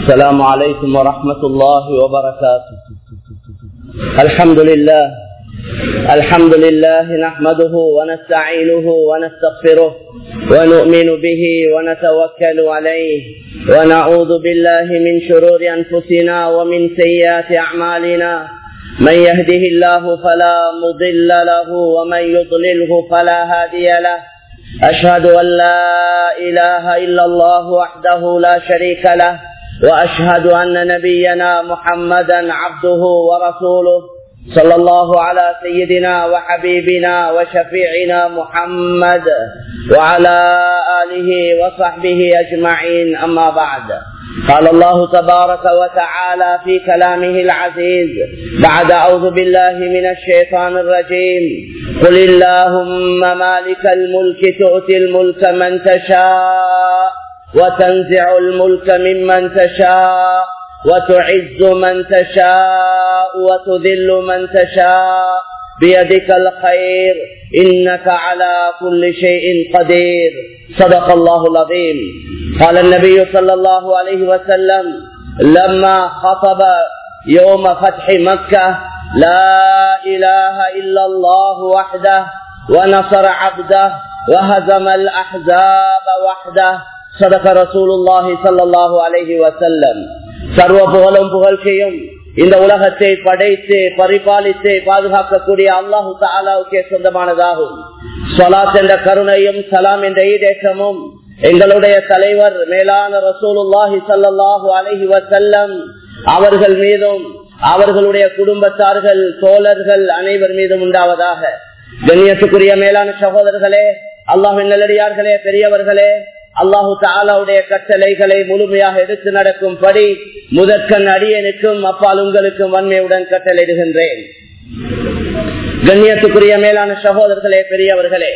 السلام عليكم ورحمة الله وبركاته الحمد لله الحمد لله نحمده ونستعينه ونستغفره ونؤمن به ونتوكل عليه ونعوذ بالله من شرور أنفسنا ومن سيئات أعمالنا من يهده الله فلا مضل له ومن يضلله فلا هادي له أشهد أن لا إله إلا الله وحده لا شريك له وأشهد أن نبينا محمدا عبده ورسوله صلى الله على سيدنا وحبيبنا وشفيعنا محمد وعلى آله وصحبه أجمعين أما بعد قال الله تبارك وتعالى في كلامه العزيز بعد أعوذ بالله من الشيطان الرجيم قل اللهم مالك الملك تؤتي الملك من تشاء وتنزع الملك ممن تشاء وتعز من تشاء وتذل من تشاء بيدك الخير إنك على كل شيء قدير صدق الله العظيم قال النبي صلى الله عليه وسلم لما خطب يوم فتح مكة لا إله إلا الله وحده ونصر عبده وهزم الأحزاب وحده صدق رسول الله صلى الله عليه وسلم சர்வ புகழும் புகழ்ச்சியும் இந்த உலகத்தை படைத்து பரிபாலித்து பாதுகாக்கக்கூடிய அல்லாஹு தாலாவுக்கே சொந்தமானதாகும் சொலாத் என்ற கருணையும் சலாம் என்ற ஈடேற்றமும் எங்களுடைய தலைவர் மேலான ரசூலுல்லாஹி சல்லாஹு அலஹி வசல்லம் அவர்கள் மீதும் அவர்களுடைய குடும்பத்தார்கள் தோழர்கள் அனைவர் மீதும் உண்டாவதாக கண்ணியத்துக்குரிய மேலான சகோதரர்களே அல்லாஹின் நல்லடியார்களே பெரியவர்களே அல்லாஹு தாலாவுடைய கட்டளைகளை முழுமையாக எடுத்து நடக்கும் படி முதற்கண் அடியனுக்கும் அப்பால் உங்களுக்கும் வன்மையுடன் கட்டளையிடுகின்றேன் கண்ணியத்துக்குரிய மேலான சகோதரர்களே பெரியவர்களே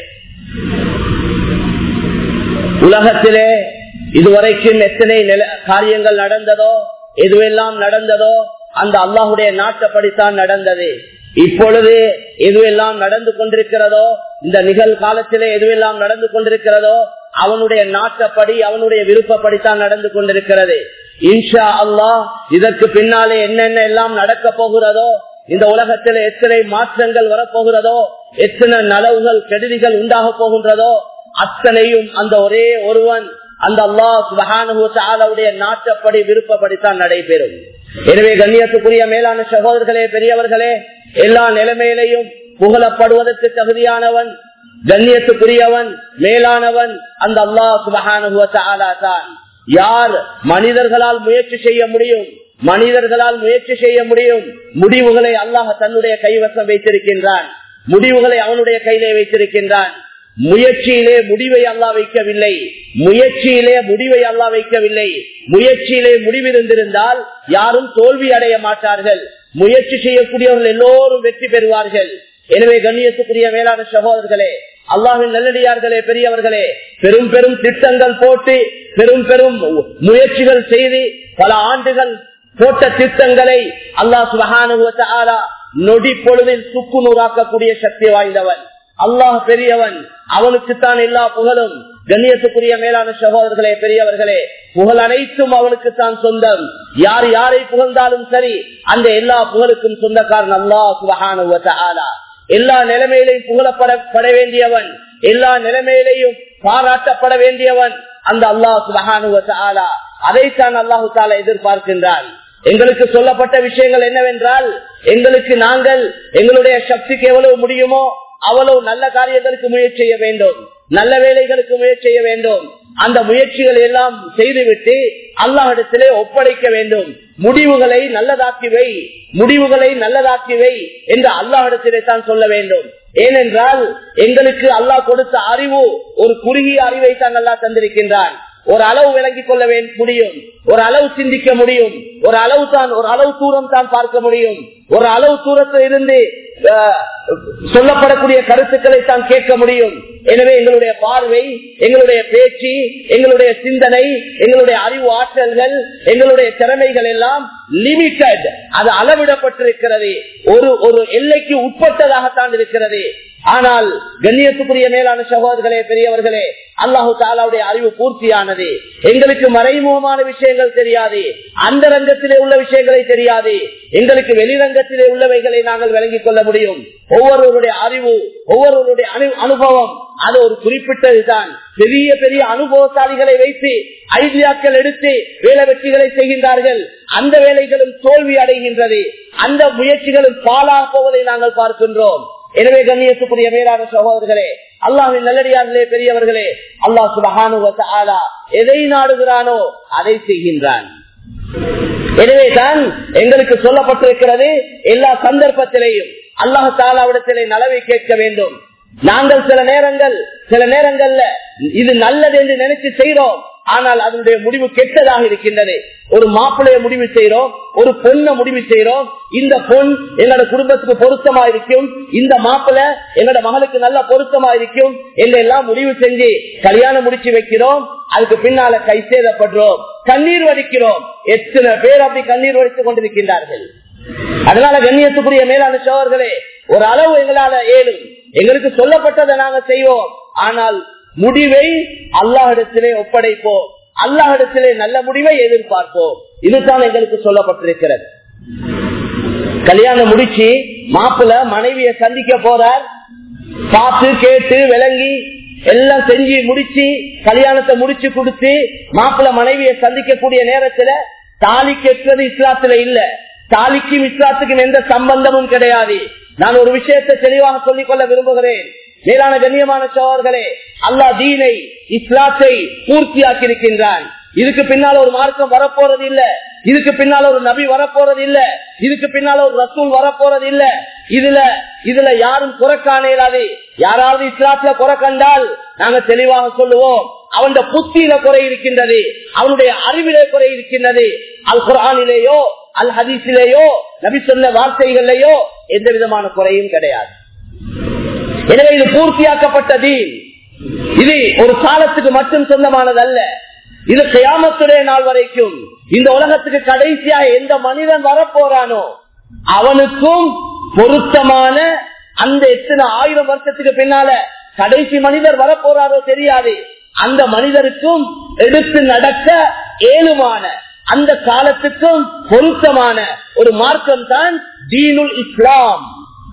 உலகத்திலே இதுவரைக்கும் எத்தனை காரியங்கள் நடந்ததோ எதுவெல்லாம் நடந்ததோ அந்த அல்லாஹுடைய நாட்டப்படித்தான் நடந்தது இப்பொழுது எதுவெல்லாம் நடந்து கொண்டிருக்கிறதோ இந்த நிகழ்காலத்திலே எதுவெல்லாம் நடந்து கொண்டிருக்கிறதோ அவனுடைய நாட்டப்படி அவனுடைய விருப்பப்படித்தான் நடந்து கொண்டிருக்கிறது இன்ஷா அல்லாஹ் இதற்கு பின்னாலே என்னென்ன எல்லாம் நடக்க போகிறதோ இந்த உலகத்தில் எத்தனை மாற்றங்கள் வரப்போகிறதோ எத்தனை நலவுகள் கெடுதிகள் உண்டாக போகின்றதோ அத்தனையும் அந்த ஒரே ஒருவன் அந்த அல்லாஹுடைய நாட்டப்படி விருப்பப்படித்தான் நடைபெறும் எனவே கண்ணியத்துக்குரிய மேலான சகோதரர்களே பெரியவர்களே எல்லா நிலைமையிலையும் புகழப்படுவதற்கு தகுதியானவன் கண்ணியத்துக்குரியவன் மேலானவன் அந்த அல்லாஹ் சுபகானுதான் யார் மனிதர்களால் முயற்சி செய்ய முடியும் மனிதர்களால் முயற்சி செய்ய முடியும் முடிவுகளை அல்லாஹ் தன்னுடைய கைவசம் வைத்திருக்கின்றான் முடிவுகளை அவனுடைய கையிலே வைத்திருக்கின்றான் முயற்சியிலே முடிவை அல்லா வைக்கவில்லை முயற்சியிலே முடிவை அல்லா வைக்கவில்லை முயற்சியிலே முடிவிருந்திருந்தால் யாரும் தோல்வி அடைய மாட்டார்கள் முயற்சி செய்யக்கூடியவர்கள் எல்லோரும் வெற்றி பெறுவார்கள் எனவே கண்ணியத்துக்குரிய மேலான சகோதரர்களே அல்லாஹின் நல்லடியார்களே பெரியவர்களே பெரும் பெரும் திட்டங்கள் போட்டு பெரும் பெரும் முயற்சிகள் செய்து பல ஆண்டுகள் போட்ட திட்டங்களை அல்லாஹ் சுபகானுவ நொடி பொழுதில் சுக்கு நூறாக்கக்கூடிய சக்தி வாய்ந்தவன் அல்லாஹ் பெரியவன் அவனுக்குத்தான் எல்லா புகழும் கண்ணியத்துக்குரிய மேலான சகோதரர்களே பெரியவர்களே புகழ் அனைத்தும் அவனுக்குத்தான் சொந்தம் யார் யாரை புகழ்ந்தாலும் சரி அந்த எல்லா புகழுக்கும் சொந்தக்காரன் அல்லாஹ் சுபகானுவ எல்லா நிலைமையிலையும் புகழப்பட வேண்டியவன் எல்லா நிலைமையிலையும் பாராட்டப்பட வேண்டியவன் அந்த அல்லாஹ் சுபகானுவ அதைத்தான் அல்லாஹு தாலா எதிர்பார்க்கின்றான் எங்களுக்கு சொல்லப்பட்ட விஷயங்கள் என்னவென்றால் எங்களுக்கு நாங்கள் எங்களுடைய சக்திக்கு எவ்வளவு முடியுமோ அவ்வளவு நல்ல காரியங்களுக்கு முயற்சி செய்ய வேண்டும் நல்ல வேலைகளுக்கு முயற்சி செய்ய வேண்டும் அந்த முயற்சிகள் எல்லாம் செய்துவிட்டு அல்லாஹிடத்திலே ஒப்படைக்க வேண்டும் முடிவுகளை நல்லதாக்கி வை முடிவுகளை நல்லதாக்கி வை என்று அல்லாஹிடத்திலே தான் சொல்ல வேண்டும் ஏனென்றால் எங்களுக்கு அல்லாஹ் கொடுத்த அறிவு ஒரு குறுகிய அறிவை தான் அல்லா தந்திருக்கின்றான் ஒரு அளவு விளங்கிக் கொள்ள முடியும் ஒரு அளவு சிந்திக்க முடியும் ஒரு அளவு தான் ஒரு அளவு தூரம் தான் பார்க்க முடியும் ஒரு அளவு தூரத்தில் இருந்து சொல்லப்படக்கூடிய கருத்துக்களை தான் கேட்க முடியும் எனவே எங்களுடைய பார்வை எங்களுடைய பேச்சு எங்களுடைய சிந்தனை எங்களுடைய அறிவு ஆற்றல்கள் எங்களுடைய திறமைகள் எல்லாம் லிமிட்டட் அது அளவிடப்பட்டிருக்கிறது ஒரு ஒரு எல்லைக்கு உட்பட்டதாகத்தான் இருக்கிறது ஆனால் கண்ணியத்துக்குரிய மேலான சகோதரர்களே பெரியவர்களே அல்லாஹு தாலாவுடைய அறிவு பூர்த்தியானது எங்களுக்கு மறைமுகமான விஷயங்கள் தெரியாது அந்த ரங்கத்திலே உள்ள விஷயங்களை தெரியாது எங்களுக்கு வெளிரங்கத்திலே உள்ளவைகளை நாங்கள் விளங்கிக் கொள்ள முடியும் ஒவ்வொருவருடைய அறிவு ஒவ்வொருவருடைய அனு- அனுபவம் அது ஒரு குறிப்பிட்டதுதான் பெரிய பெரிய அனுபவசாலிகளை வைத்து ஐடியாக்கள் எடுத்து வேலை வெற்றிகளை செய்கின்றார்கள் அந்த வேலைகளும் தோல்வி அடைகின்றது அந்த முயற்சிகளும் பாலாக போவதை நாங்கள் பார்க்கின்றோம் எனவே கண்ணியத்துக்குரிய மேலான சகோதரர்களே அல்லாஹின் நல்லடியார்களே பெரியவர்களே அல்லாஹ் சுபஹானு எதை நாடுகிறானோ அதை செய்கின்றான் எனவே தான் எங்களுக்கு சொல்லப்பட்டிருக்கிறது எல்லா சந்தர்ப்பத்திலேயும் அல்லாஹ் தாலாவிடத்திலே நலவை கேட்க வேண்டும் நாங்கள் சில நேரங்கள் சில நேரங்கள்ல இது நல்லது என்று நினைச்சு செய்றோம் ஆனால் அதனுடைய முடிவு கெட்டதாக இருக்கின்றது ஒரு மாப்பிளைய முடிவு செய்யறோம் ஒரு பொண்ணை முடிவு செய்யறோம் இந்த பொன் எங்களோட குடும்பத்துக்கு பொருத்தமா இருக்கும் இந்த மாப்பிள்ளை எங்களோட மகளுக்கு நல்ல பொருத்தமா இருக்கும் என்றெல்லாம் முடிவு செஞ்சு கல்யாணம் முடிச்சு வைக்கிறோம் அதுக்கு பின்னால கை சேதப்படுறோம் கண்ணீர் வடிக்கிறோம் எத்தனை பேர் அப்படி கண்ணீர் வடித்துக் கொண்டிருக்கின்றார்கள் அதனால கண்ணியத்துக்குரிய மேலான சோழர்களே ஒரு அளவு எங்களால ஏழும் எங்களுக்கு சொல்லப்பட்டதை நாங்க செய்வோம் ஆனால் முடிவை அல்லாஹிடத்திலே ஒப்படைப்போம் அல்லாஹிடத்திலே நல்ல முடிவை எதிர்பார்ப்போம் இதுதான் எங்களுக்கு சொல்லப்பட்டிருக்கிறது கல்யாணம் முடிச்சு மாப்பிள்ள மனைவிய சந்திக்க போறார் பார்த்து கேட்டு விளங்கி எல்லாம் செஞ்சு முடிச்சு கல்யாணத்தை முடிச்சு கொடுத்து மாப்பிள்ள மனைவிய சந்திக்கக்கூடிய நேரத்துல தாலி கெட்டுறது இஸ்லாத்துல இல்ல தாலிக்கும் இஸ்லாத்துக்கும் எந்த சம்பந்தமும் கிடையாது நான் ஒரு விஷயத்தை தெளிவாக சொல்லிக் கொள்ள விரும்புகிறேன் மேலான கண்ணியமான சோழர்களே அல்லா தீனை இஸ்லாத்தை பூர்த்தியாக்கி இருக்கின்றான் இதுக்கு பின்னால ஒரு மார்க்கம் வரப்போறது இல்ல இதுக்கு பின்னால ஒரு நபி வரப்போறது இல்ல இதுக்கு பின்னால ஒரு ரசூல் வரப்போறது இல்ல இதுல இதுல யாரும் குறைக்காண இயலாது யாராவது இஸ்லாத்துல குறை கண்டால் நாங்க தெளிவாக சொல்லுவோம் அவன் புத்தியில குறை இருக்கின்றது அவனுடைய அறிவிலே குறை இருக்கின்றது அல் குரானிலேயோ அல் ஹதீஸிலேயோ நபி சொன்ன வார்த்தைகள்லயோ எந்த விதமான குறையும் கிடையாது எனவே இது பூர்த்தியாக்கப்பட்ட தீன் இது ஒரு காலத்துக்கு மட்டும் சொந்தமானது அல்ல இது கியாமத்துடைய நாள் வரைக்கும் இந்த உலகத்துக்கு கடைசியா எந்த மனிதன் வரப்போறானோ அவனுக்கும் பொருத்தமான அந்த எத்தனை ஆயிரம் வருஷத்துக்கு பின்னால கடைசி மனிதர் வரப்போறாரோ தெரியாது அந்த மனிதருக்கும் எடுத்து நடக்க ஏழுமான அந்த காலத்துக்கும் பொருத்தமான ஒரு மார்க்கம் தான் தீனுல் இஸ்லாம்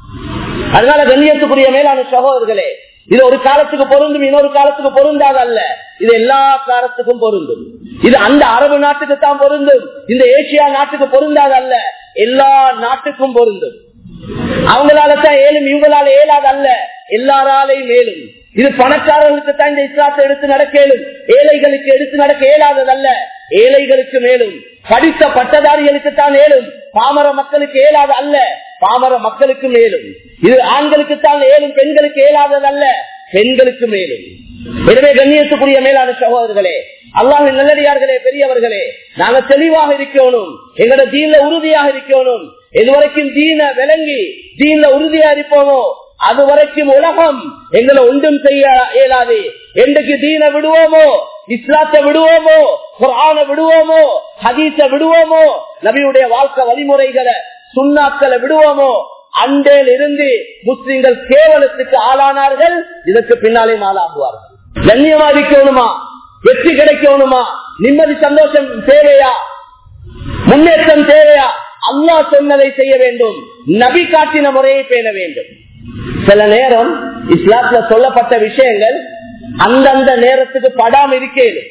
அதனால கண்ணியத்துக்குரிய மேலான சகோதரர்களே இது ஒரு காலத்துக்கு பொருந்தும் இன்னொரு காலத்துக்கு பொருந்தாத அல்ல இது எல்லா காலத்துக்கும் பொருந்தும் இது அந்த அரபு நாட்டுக்கு தான் பொருந்தும் இந்த ஏசியா நாட்டுக்கு பொருந்தாத அல்ல எல்லா நாட்டுக்கும் பொருந்தும் அவங்களால தான் ஏழும் இவங்களால ஏழாத அல்ல எல்லாராலையும் ஏழும் இது பணக்காரர்களுக்கு தான் இந்த இஸ்லாத்தை எடுத்து நடக்க இயலும் ஏழைகளுக்கு எடுத்து நடக்க இயலாததல்ல ஏழைகளுக்கு மேலும் படித்த பட்டதாரிகளுக்கு தான் ஏழும் பாமர மக்களுக்கு ஏலாத அல்ல பாமர மக்களுக்கு மேலும் இது ஆண்களுக்கு தான் ஏழும் பெண்களுக்கு ஏலாததல்ல பெண்களுக்கு மேலும் எனவே கண்ணியத்துக்குரிய மேலான சகோதரர்களே அல்லாஹின் நல்லடியார்களே பெரியவர்களே நாங்க தெளிவாக இருக்கணும் எங்களோட தீன்ல உறுதியாக இருக்கணும் இதுவரைக்கும் தீன விளங்கி தீன்ல உறுதியா இருப்போமோ அது வரைக்கும் உலகம் எங்களை ஒன்றும் செய்ய இயலாது என்றைக்கு தீன விடுவோமோ இஸ்லாத்தை விடுவோமோ குரான விடுவோமோ ஹதீஸ விடுவோமோ நபியுடைய வாழ்க்கை வழிமுறைகளை சுண்ணாக்களை விடுவோமோ அண்டேல் இருந்து முஸ்லிம்கள் கேவலத்துக்கு ஆளானார்கள் இதற்கு பின்னாலே ஆளாகுவார்கள் கண்ணியமா இருக்கணுமா வெற்றி கிடைக்கணுமா நிம்மதி சந்தோஷம் தேவையா முன்னேற்றம் தேவையா அல்லாஹ் சொன்னதை செய்ய வேண்டும் நபி காட்டின முறையை பேண வேண்டும் சில நேரம் இஸ்லாத்துல சொல்லப்பட்ட விஷயங்கள் அந்தந்த நேரத்துக்கு படாம இருக்கேன்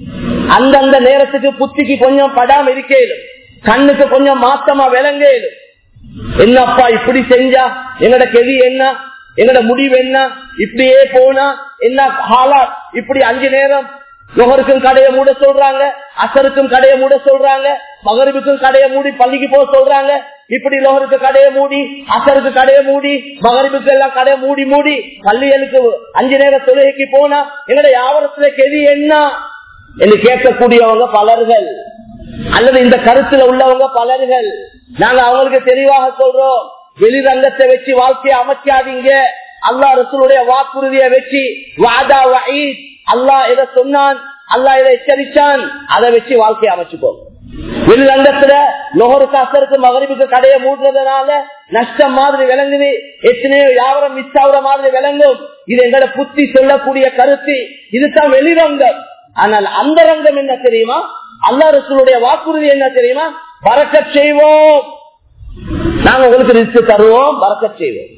அந்தந்த நேரத்துக்கு புத்திக்கு கொஞ்சம் படாம இருக்கேன் கண்ணுக்கு கொஞ்சம் மாத்தமா விளங்கேலும் என்னப்பா இப்படி செஞ்சா எங்கட கெதி என்ன எங்கட முடிவு என்ன இப்படியே போனா என்ன ஹாலா இப்படி அஞ்சு நேரம் நுகருக்கும் கடையை மூட சொல்றாங்க அசருக்கும் கடையை மூட சொல்றாங்க மகரிபுக்கும் கடையை மூடி பள்ளிக்கு போக சொல்றாங்க இப்படி லோகருக்கு கடையை மூடி அசருக்கு கடையை மூடி மகரிபுக்கு எல்லாம் கடையை மூடி மூடி பள்ளிகளுக்கு அஞ்சு நேரம் தொழுகைக்கு போனா எங்கட யாவரத்துல கெதி என்ன என்று கேட்கக்கூடியவங்க பலர்கள் அல்லது இந்த கருத்துல உள்ளவங்க பலர்கள் நாங்க அவங்களுக்கு தெளிவாக சொல்றோம் வெளிரங்கத்தை வச்சு வாழ்க்கையை அமைக்காதீங்க அல்லா ரசூலுடைய வாக்குறுதியை வச்சு வாதா வயீத் அல்லா எதை சொன்னான் அல்லா எதை எச்சரிச்சான் அதை வச்சு வாழ்க்கையை அமைச்சுக்கோ வெளிரங்கத்துல நுகரு காசருக்கு மகரிப்புக்கு கடையை மூடுறதுனால நஷ்டம் மாதிரி விளங்குது எத்தனையோ வியாபாரம் மிஸ் ஆகுற மாதிரி விளங்கும் இது எங்களோட புத்தி சொல்லக்கூடிய கருத்து இதுதான் வெளிரங்கம் ஆனால் அந்த ரங்கம் என்ன தெரியுமா அல்லா ரசூலுடைய வாக்குறுதி என்ன தெரியுமா பறக்க செய்வோம் நாங்க உங்களுக்கு ரிஸ்க் தருவோம் பறக்க செய்வோம்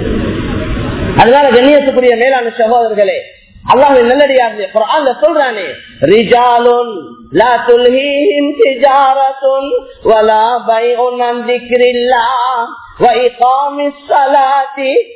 அதனால கண்ணியத்துக்குரிய மேலான சகோதரர்களே அல்லாஹ் நல்லடியாரு குர்ஆன்ல சொல்றானே ரிஜாலுன் லா துல்ஹீஹிம் திஜாரத்துன் வலா பைஉன் அன் திக்ரில்லாஹ் وإقام الصلاة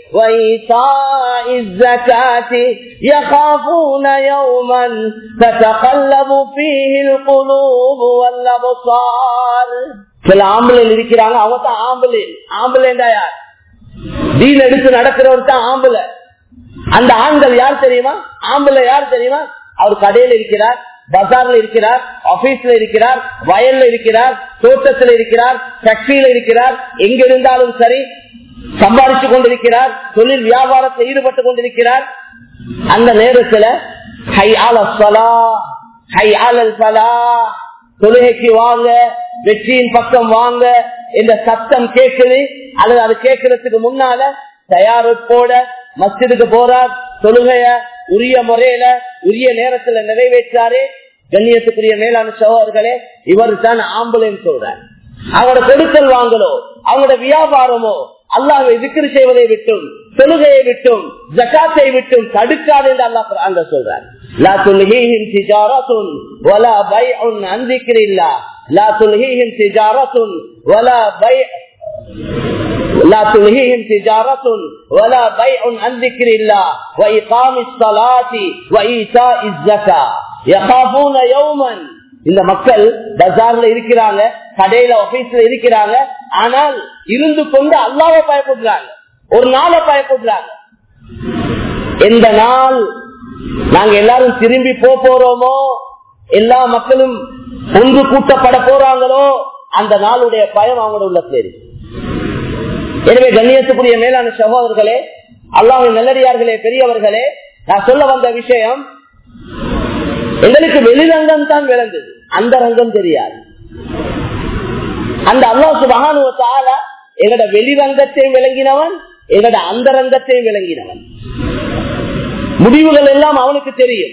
وإيتاء الزكاة يخافون يوما تتقلب فيه القلوب والأبصار சில ஆம்பளை இருக்கிறாங்க அவங்க தான் ஆம்பளை ஆம்பளைண்டா யார் தீன் எடுத்து நடக்கிறவர் தான் ஆம்பளை அந்த ஆண்கள் யார் தெரியுமா ஆம்பளை யார் தெரியுமா அவர் கடையில் இருக்கிறார் பஜார்ல இருக்கிறார் ஆபீஸ்ல இருக்கிறார் வயல்ல இருக்கிறார் தோட்டத்தில் இருக்கிறார் ஃபேக்டரியில இருக்கிறார் எங்க இருந்தாலும் சரி சம்பாதிச்சு கொண்டிருக்கிறார் தொழில் வியாபாரத்தில் ஈடுபட்டு கொண்டிருக்கிறார் அந்த நேரத்துல ஹை ஆல சலா ஹை ஆலல் சலா தொழுகைக்கு வாங்க வெற்றியின் பக்கம் வாங்க என்ற சத்தம் கேட்குது அல்லது அது கேட்கறதுக்கு முன்னால தயாரிப்போட மஸ்ஜிதுக்கு போறார் தொழுகைய உரிய முறையில உரிய நேரத்துல நிறைவேற்றாரு கண்ணியத்துக்குரிய மேலான சகோதரர்களே இவர் தான் ஆம்புலன்ஸ் சொல்றார் அவங்களோட கொடுக்கல் வாங்கலோ அவங்களோட வியாபாரமோ அல்லாஹ் விக்கிரி செய்வதை விட்டும் தொழுகையை விட்டும் ஜக்காத்தை விட்டும் தடுக்காது என்று அல்லாஹ் அங்க சொல்றார் லா துல்ஹீஹிம் திஜாரத்துன் வலா பைஉன் அன் திக்ரில்லாஹ் லா துல்ஹீஹிம் திஜாரத்துன் வலா பை لا تلهيهم تجارة ولا بيع عن ذكر الله وإقام الصلاة وإيتاء الزكاة يخافون يوما இந்த மக்கள் பஜார்ல இருக்கிறாங்க கடையில ஆபீஸ்ல இருக்கிறாங்க ஆனால் இருந்து கொண்டு அல்லாவை பயப்படுறாங்க ஒரு நாளை பயப்படுறாங்க எந்த நாள் நாங்க எல்லாரும் திரும்பி போக போறோமோ எல்லா மக்களும் ஒன்று கூட்டப்பட போறாங்களோ அந்த நாளுடைய பயம் அவங்களோட உள்ளத்துல இருக்கு எனவே கண்ணியத்துக்குரிய மேலான சகோதரர்களே அல்லாஹின் நல்லடியார்களே பெரியவர்களே நான் சொல்ல வந்த விஷயம் எங்களுக்கு வெளிரங்கம் தான் விளங்குது அந்த ரங்கம் தெரியாது அந்த அல்லாஹ் சுபகானுவத்தால எங்கட வெளிரங்கத்தையும் விளங்கினவன் எங்கட அந்த ரங்கத்தையும் விளங்கினவன் முடிவுகள் எல்லாம் அவனுக்கு தெரியும்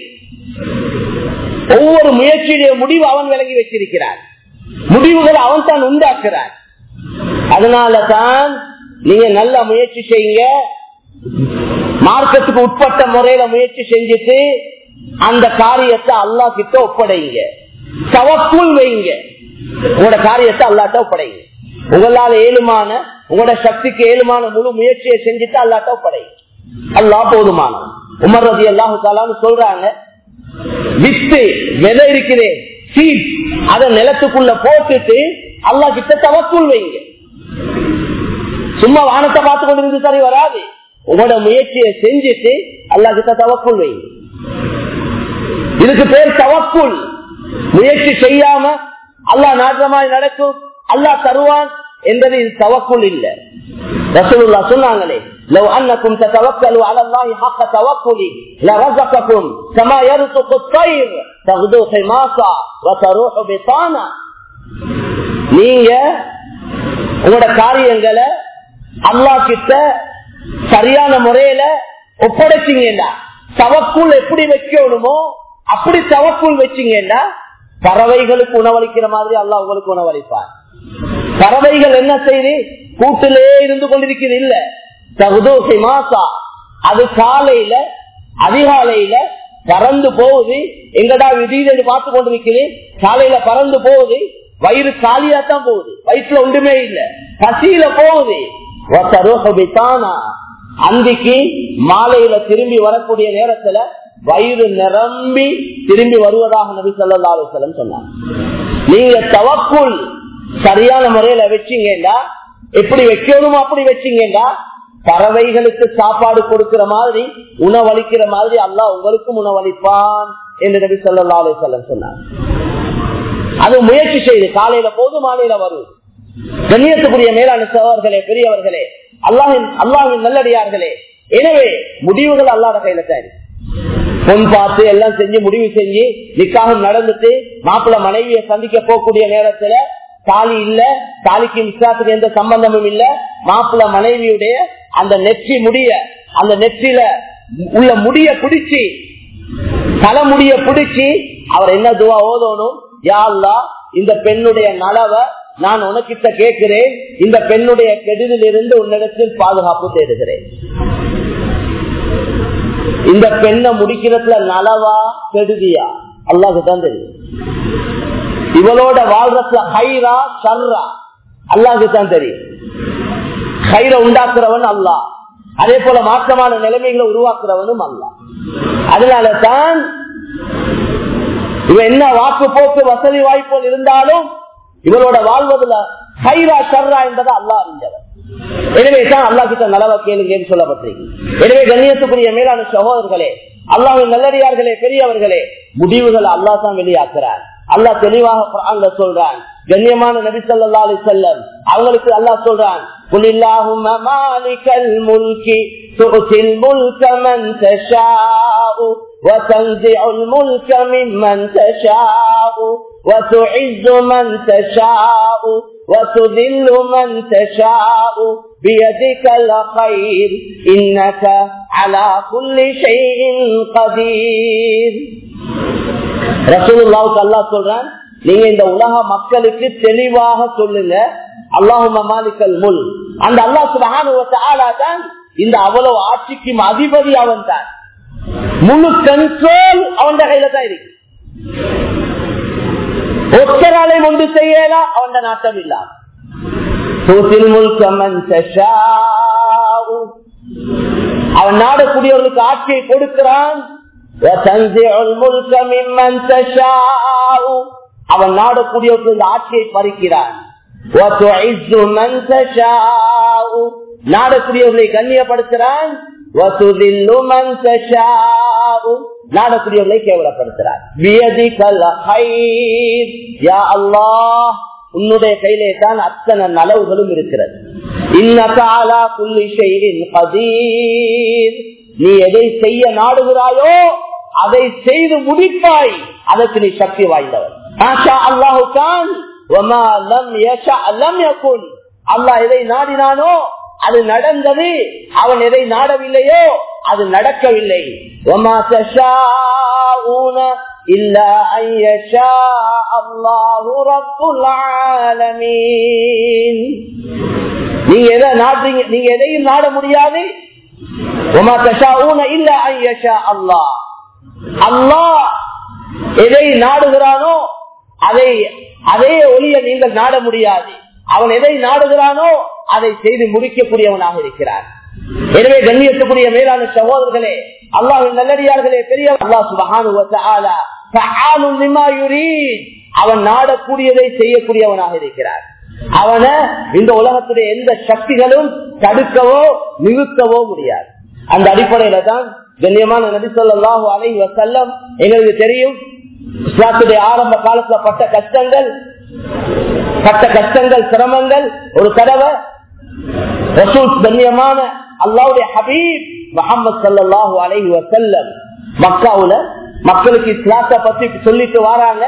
ஒவ்வொரு முயற்சியுடைய முடிவு அவன் விளங்கி வச்சிருக்கிறார் முடிவுகள் அவன் தான் உண்டாக்குறார் அதனால தான் நீங்க நல்ல முயற்சி செய்யுங்க மார்க்கத்துக்கு உட்பட்ட முறையில முயற்சி செஞ்சுட்டு அந்த காரியத்தை அல்லா கிட்ட ஒப்படைங்க தவக்குள் வைங்க உங்களோட காரியத்தை அல்லாட்ட ஒப்படைங்க உங்களால ஏழுமான உங்களோட சக்திக்கு ஏழுமான முழு முயற்சியை செஞ்சுட்டு அல்லாட்ட ஒப்படைங்க அல்லா போதுமான உமர் ரதி அல்லாஹு சொல்றாங்க வித்து விதை இருக்கிறேன் சீட் அதை நிலத்துக்குள்ள போட்டுட்டு அல்லா கிட்ட தவக்குள் வைங்க சும்மா வானத்தை பார்த்து கொண்டு இருந்து சரி வராது உங்களோட முயற்சியை செஞ்சுட்டு அல்லா கிட்ட தவக்குள் வைங்க இதுக்கு பேர் தவக்குள் முயற்சி செய்யாம அல்லா நாட்டமாய் நடக்கும் அல்லா தருவான் என்பது இது தவக்குள் இல்ல ரசூலுல்லா சொன்னாங்களே لو انكم تتوكلوا على الله حق توكله لرزقكم كما يرزق الطير تغدو خماصا وتروح بطانا நீங்க உங்களோட காரியங்களை அல்லா கிட்ட சரியான முறையில ஒப்படைச்சிங்கடா தவக்குள் எப்படி வைக்கணுமோ அப்படி தவக்குள் வச்சீங்கன்னா பறவைகளுக்கு உணவளிக்கிற மாதிரி அல்லா உங்களுக்கு உணவளிப்பார் பறவைகள் என்ன செய்து கூட்டிலே இருந்து கொண்டிருக்கிறது இல்ல தகுதோசை மாசா அது காலையில அதிகாலையில பறந்து போகுது எங்கடா விதின்னு பார்த்து கொண்டிருக்கிறேன் காலையில பறந்து போகுது வயிறு காலியா தான் போகுது வயிற்றுல ஒன்றுமே இல்ல பசியில போகுது அன்றைக்கு மாலையில திரும்பி வரக்கூடிய நேரத்துல வயிறு நிரம்பி திரும்பி வருவதாக நபி சொல்லா அலுவலம் சொன்னாங்க நீங்க தவக்குள் சரியான முறையில வச்சீங்கடா எப்படி வைக்கணுமோ அப்படி வச்சீங்கடா பறவைகளுக்கு சாப்பாடு கொடுக்கிற மாதிரி உணவளிக்கிற மாதிரி அல்லா உங்களுக்கும் உணவளிப்பான் என்று நபி சொல்லா அலுவலம் சொன்னாங்க அது முயற்சி செய்து காலையில போது மாலையில வரும் கண்ணியத்துக்குரிய மேலான சோழர்களே பெரியவர்களே அல்லாஹின் அல்லாஹின் நல்லடியார்களே எனவே முடிவுகள் அல்லாத கையில தான் பொன் பார்த்து எல்லாம் செஞ்சு முடிவு செஞ்சு நிக்காகம் நடந்துட்டு மாப்பிள்ள மனைவியை சந்திக்க போகக்கூடிய நேரத்துல தாலி இல்ல தாலிக்கு நிக்காத்துக்கு எந்த சம்பந்தமும் இல்ல மாப்பிள்ள மனைவியுடைய அந்த நெற்றி முடிய அந்த நெற்றில உள்ள முடிய பிடிச்சி தலைமுடிய பிடிச்சி அவர் என்ன துவா ஓதணும் யாழ்லா இந்த பெண்ணுடைய நலவை நான் உனக்கிட்ட கேட்கிறேன் இந்த பெண்ணுடைய கெடுதில் இருந்து உன்னிடத்தில் பாதுகாப்பு தேடுகிறேன் இந்த பெண்ணை முடிக்கிறதுல நலவா கெடுதியா அல்லாஹு தான் தெரியும் இவளோட வாழ்றதுல ஹைரா சர்ரா அல்லாஹு தான் தெரியும் ஹைர உண்டாக்குறவன் அல்லா அதே போல மாற்றமான நிலைமைகளை உருவாக்குறவனும் அல்லா அதனால தான் இவன் என்ன வாக்கு போக்கு வசதி வாய்ப்புகள் இருந்தாலும் இவரோட வாழ்வதுல ஹைரா ஷர்ரா என்பதை அல்லா அறிஞ்சவர் எனவே தான் அல்லா கிட்ட நலவ கேளுங்கன்னு சொல்லப்பட்டிருக்கு எனவே கண்ணியத்துக்குரிய மேலான சகோதரர்களே அல்லாவின் நல்லடியார்களே பெரியவர்களே முடிவுகள் அல்லா தான் வெளியாக்குறார் அல்லாஹ் தெளிவாக குரான்ல சொல்றான் கண்ணியமான நபி சொல்லா அலி செல்லம் அவங்களுக்கு அல்லாஹ் சொல்றான் قل اللهم مالك الملك تؤتي الملك من تشاء وتنزع الملك ممن تشاء وتعز من تشاء وتذل من تشاء بيدك الخير إنك على كل شيء قدير ரசூலுல்லாவுக்கு அல்லாஹ் சொல்றான் நீங்க இந்த உலக மக்களுக்கு தெளிவாக சொல்லுங்க அல்லாஹு மாலிக்கல் முல் அந்த அல்லாஹ் சுபஹானுவ தான் இந்த அவ்வளவு ஆட்சிக்கும் அதிபதி அவன் தான் முழு கண்ட்ரோல் அவன் கையில தான் இருக்கு ஒத்தராலை ஒன்று செய்யலாம் அவன் நாட்டம் இல்லாம அவன் நாடக்கூடியவர்களுக்கு ஆட்சியை கொடுக்கிறான் அவன் நாடக்கூடியவர்களுக்கு இந்த ஆட்சியை பறிக்கிறான் நாடக்கூடியவர்களை கண்ணியப்படுத்துறான் நாடக்கூடியவர்களை கேவலப்படுத்துறான் உன்னுடைய கையிலே தான் அத்தனை நலவுகளும் இருக்கிறது இன்னகாலா புள்ளி செய்தின் கதீர் நீ எதை செய்ய நாடுகிறாயோ அதை செய்து முடிப்பாய் அதற்கு நீ சக்தி வாய்ந்தவர் அல்லாஹுக்கான் அல்லாஹ் எதை நாடினானோ அது நடந்தது அவன் எதை நாடவில்லையோ அது நடக்கவில்லை إلا أن يشاء الله رب العالمين நீங்க எதை நாடுறீங்க நீங்க எதையும் நாட முடியாது وما تشاءون إلا أن يشاء الله அல்லாஹ் எதை நாடுகிறானோ அதை அதே ஒளிய நீங்கள் நாட முடியாது அவன் எதை நாடுகிறானோ அதை செய்து முடிக்கக்கூடியவனாக இருக்கிறார் எனவே கண்ணியத்துக்குரிய மேலான சகோதரர்களே அல்லாஹின் நல்லடியார்களே பெரிய அல்லாஹ் சுபகானு அவன் நாடக்கூடியதை செய்யக்கூடியவனாக இருக்கிறார் அவனை இந்த உலகத்துடைய எந்த சக்திகளும் தடுக்கவோ நிறுத்தவோ முடியாது அந்த அடிப்படையில தான் கண்ணியமான நபி சொல்லாஹு அலை வசல்லம் எங்களுக்கு தெரியும் இஸ்லாத்துடைய ஆரம்ப காலத்துல பட்ட கஷ்டங்கள் பட்ட கஷ்டங்கள் சிரமங்கள் ஒரு தடவை ரசூல் கண்ணியமான அல்லாவுடைய ஹபீப் முகமது சல்லாஹூ அலைஹி வசல்லம் மக்காவுல மக்களுக்கு இஸ்லாத்தை பத்தி சொல்லிட்டு வராங்க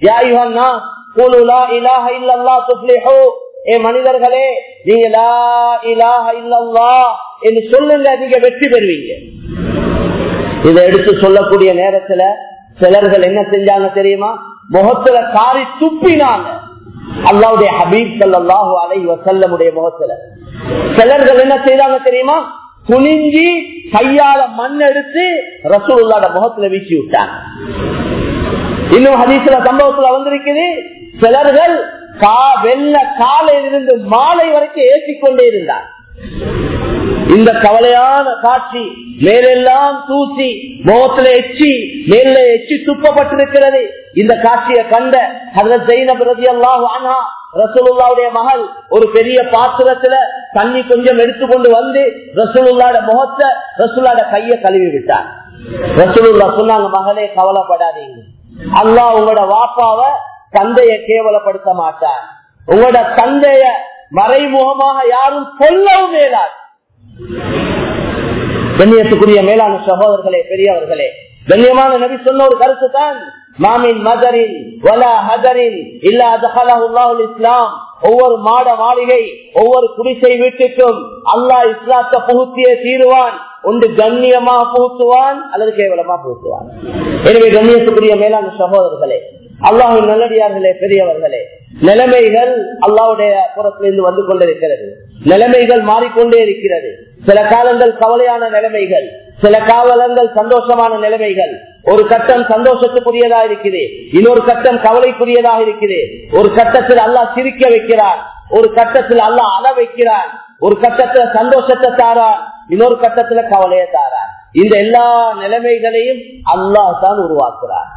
மனிதர்களே நீங்க லா இலாஹ இல்லல்லா என்று சொல்லுங்க நீங்க வெற்றி பெறுவீங்க இதை எடுத்து சொல்லக்கூடிய நேரத்துல சிலர்கள் என்ன செஞ்சாங்க தெரியுமா முகத்துல காரி துப்பினாங்க அல்லாவுடைய ஹபீப் சல்லாஹூ அலை வசல்லமுடைய முகத்துல சிலர்கள் என்ன செய்தாங்க தெரியுமா குனிஞ்சி கையால மண் எடுத்து ரசூலுல்லாட முகத்துல வீசி விட்டாங்க இன்னும் ஹதீஸ்ல சம்பவத்துல வந்திருக்குது சிலர்கள் கா வெள்ள காலையிலிருந்து மாலை வரைக்கும் ஏற்றிக்கொண்டே இருந்தார் இந்த கவலையான காட்சி மேலெல்லாம் தூசி முகத்துல எச்சி மேல எச்சி துப்பப்பட்டிருக்கிறது இந்த காட்சியை கண்ட அதில் ஜெயினப் ரதி அல்லாஹ் ரசூலுல்லாவுடைய மகள் ஒரு பெரிய பாத்திரத்துல தண்ணி கொஞ்சம் எடுத்துக்கொண்டு வந்து ரசூலுல்லாட முகத்தை ரசூல்லாட கைய கழுவி விட்டார் ரசூலுல்லா சொன்னாங்க மகளே கவலைப்படாதீங்க அல்லாஹ் உங்களோட வாப்பாவ தந்தைய கேவலப்படுத்த மாட்டார் உங்களோட தந்தைய மறைமுகமாக யாரும் சொல்லவும் மேலாது கண்ணியத்துக்குரிய மேலான சகோதரர்களே பெரியவர்களே கண்ணியமான நபி சொன்ன ஒரு கருத்து தான் மாமின் மதரின் வலா ஹதரின் இல்லா இஸ்லாம் ஒவ்வொரு மாட மாளிகை ஒவ்வொரு குடிசை வீட்டுக்கும் அல்லாஹ் இஸ்லாத்தை புகுத்திய தீருவான் ஒன்று கண்ணியமா புகுத்துவான் அல்லது கேவலமா புகுத்துவான் எனவே கண்ணியத்துக்குரிய மேலான சகோதரர்களே அல்லாஹின் நல்லடியார்களே பெரியவர்களே நிலைமைகள் அல்லாவுடைய புறத்திலிருந்து வந்து கொண்டிருக்கிறது நிலைமைகள் மாறிக்கொண்டே இருக்கிறது சில காலங்கள் கவலையான நிலைமைகள் சில காவலங்கள் சந்தோஷமான நிலைமைகள் ஒரு கட்டம் சந்தோஷத்துக்குரியதா இருக்குது இன்னொரு கட்டம் கவலைக்குரியதாக இருக்குது ஒரு கட்டத்தில் அல்லாஹ் சிரிக்க வைக்கிறார் ஒரு கட்டத்தில் அல்லாஹ் அழ வைக்கிறார் ஒரு கட்டத்துல சந்தோஷத்தை தாரார் இன்னொரு கட்டத்துல கவலையை தாரார் இந்த எல்லா நிலைமைகளையும் அல்லாஹ் தான் உருவாக்குறார்